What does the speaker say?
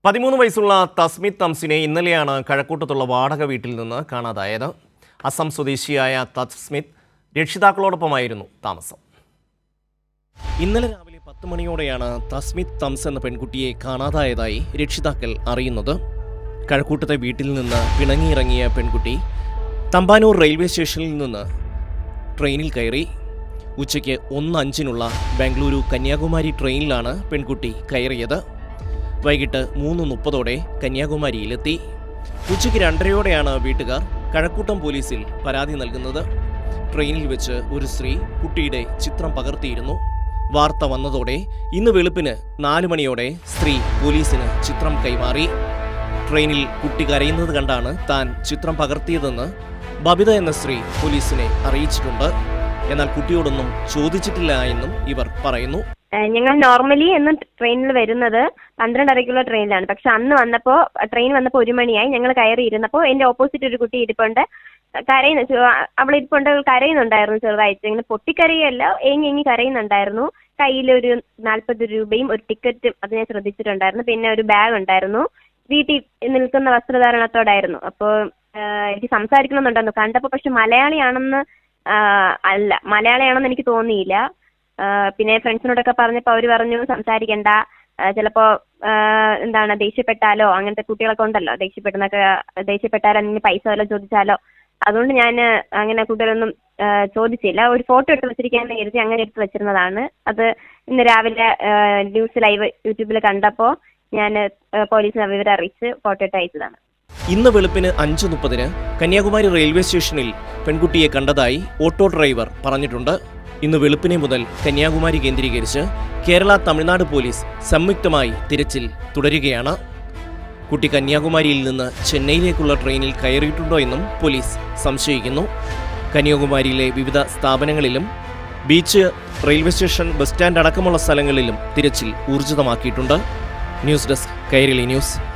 പതിമൂന്ന് വയസ്സുള്ള തസ്മിത് തംസിനെ ഇന്നലെയാണ് കഴക്കൂട്ടത്തുള്ള വാടക വീട്ടിൽ നിന്ന് കാണാതായത് അസം സ്വദേശിയായ തസ്മിത് രക്ഷിതാക്കളോടൊപ്പമായിരുന്നു താമസം ഇന്നലെ രാവിലെ പത്ത് മണിയോടെയാണ് തസ്മിത് തംസ് എന്ന പെൺകുട്ടിയെ കാണാതായതായി രക്ഷിതാക്കൾ അറിയുന്നത് കഴക്കൂട്ടത്തെ വീട്ടിൽ നിന്ന് പിണങ്ങിയിറങ്ങിയ പെൺകുട്ടി തമ്പാനൂർ റെയിൽവേ സ്റ്റേഷനിൽ നിന്ന് ട്രെയിനിൽ കയറി ഉച്ചയ്ക്ക് ഒന്ന് അഞ്ചിനുള്ള ബാംഗ്ലൂരു കന്യാകുമാരി ട്രെയിനിലാണ് പെൺകുട്ടി കയറിയത് വൈകിട്ട് മൂന്ന് മുപ്പതോടെ കന്യാകുമാരിയിലെത്തി ഉച്ചയ്ക്ക് രണ്ടരയോടെയാണ് വീട്ടുകാർ കഴക്കൂട്ടം പോലീസിൽ പരാതി നൽകുന്നത് ട്രെയിനിൽ വെച്ച് ഒരു സ്ത്രീ കുട്ടിയുടെ ചിത്രം പകർത്തിയിരുന്നു വാർത്ത വന്നതോടെ ഇന്ന് വെളുപ്പിന് നാല് മണിയോടെ സ്ത്രീ പോലീസിന് ചിത്രം കൈമാറി ട്രെയിനിൽ കുട്ടി കരയുന്നത് കണ്ടാണ് താൻ ചിത്രം പകർത്തിയതെന്ന് ബബിത എന്ന സ്ത്രീ പോലീസിനെ അറിയിച്ചിട്ടുണ്ട് എന്നാൽ കുട്ടിയോടൊന്നും ചോദിച്ചിട്ടില്ല എന്നും ഇവർ പറയുന്നു ഏഹ് ഞങ്ങൾ നോർമലി എന്നും ട്രെയിനിൽ വരുന്നത് പന്ത്രണ്ടരയ്ക്കുള്ള ട്രെയിനിലാണ് പക്ഷെ അന്ന് വന്നപ്പോൾ ട്രെയിൻ വന്നപ്പോൾ ഒരു മണിയായി ഞങ്ങൾ കയറി ഇരുന്നപ്പോൾ എൻ്റെ ഓപ്പോസിറ്റ് ഒരു കുട്ടി ഇരിപ്പുണ്ട് കരയുന്ന ചെ- അവൾ ഇരിപ്പുണ്ട് അവൾ കരയുന്നുണ്ടായിരുന്നു ചെറുതായിട്ട് ഇങ്ങനെ പൊട്ടിക്കരയല്ല ഏങ്ങി ഏങ്ങി കരയുന്നുണ്ടായിരുന്നു കയ്യിലൊരു നാൽപ്പത് രൂപയും ഒരു ടിക്കറ്റും അത് ഞാൻ ശ്രദ്ധിച്ചിട്ടുണ്ടായിരുന്നു പിന്നെ ഒരു ബാഗ് ഉണ്ടായിരുന്നു വീട്ടിൽ നിൽക്കുന്ന വസ്ത്രധാരണത്തോടായിരുന്നു അപ്പോൾ എനിക്ക് സംസാരിക്കണമെന്നുണ്ടായിരുന്നു കണ്ടപ്പോൾ പക്ഷെ മലയാളിയാണെന്ന് ആ, അല്ല മലയാളിയാണെന്ന് എനിക്ക് തോന്നിയില്ല ആ, പിന്നെ ഫ്രണ്ട്സിനോടൊക്കെ പറഞ്ഞപ്പോൾ അവർ പറഞ്ഞു സംസാരിക്കണ്ട ആ, ചിലപ്പോ ആ, എന്താണ് ദേഷ്യപ്പെട്ടാലോ അങ്ങനത്തെ കുട്ടികളൊക്കെ ഉണ്ടല്ലോ ദേഷ്യപ്പെടുന്നൊക്കെ ദേഷ്യപ്പെട്ടാലോ അല്ലെങ്കിൽ പൈസ വല്ലതും ചോദിച്ചാലോ അതുകൊണ്ട് ഞാൻ അങ്ങനെ കൂടുതലൊന്നും ആ, ചോദിച്ചില്ല ഒരു ഫോട്ടോ എടുത്ത് വെച്ചിരിക്കാന്ന് കരുതി അങ്ങനെ എടുത്ത് വെച്ചിരുന്നതാണ് അത് ഇന്ന് രാവിലെ ആ, ന്യൂസ് ലൈവ് യൂട്യൂബിൽ കണ്ടപ്പോൾ ഞാൻ പോലീസിനെ വിവരം അറിയിച്ച് ഫോട്ടോ ഇട്ട് അയച്ചതാണ് ഇന്ന് വെളുപ്പിന് അഞ്ച് മുപ്പതിന് കന്യാകുമാരി റെയിൽവേ സ്റ്റേഷനിൽ പെൺകുട്ടിയെ കണ്ടതായി ഓട്ടോ ഡ്രൈവർ പറഞ്ഞിട്ടുണ്ട് ഇന്ന് വെളുപ്പിനെ മുതൽ കന്യാകുമാരി കേന്ദ്രീകരിച്ച് കേരള തമിഴ്നാട് പോലീസ് സംയുക്തമായി തിരച്ചിൽ തുടരുകയാണ് കുട്ടി കന്യാകുമാരിയിൽ നിന്ന് ചെന്നൈയിലേക്കുള്ള ട്രെയിനിൽ കയറിയിട്ടുണ്ടോ എന്നും പോലീസ് സംശയിക്കുന്നു കന്യാകുമാരിയിലെ വിവിധ സ്ഥാപനങ്ങളിലും beach railway station bus stand അടക്കമുള്ള സ്ഥലങ്ങളിലും തിരച്ചിൽ ഊർജിതമാക്കിയിട്ടുണ്ട് ന്യൂസ് ഡെസ്ക് കൈരളി ന്യൂസ്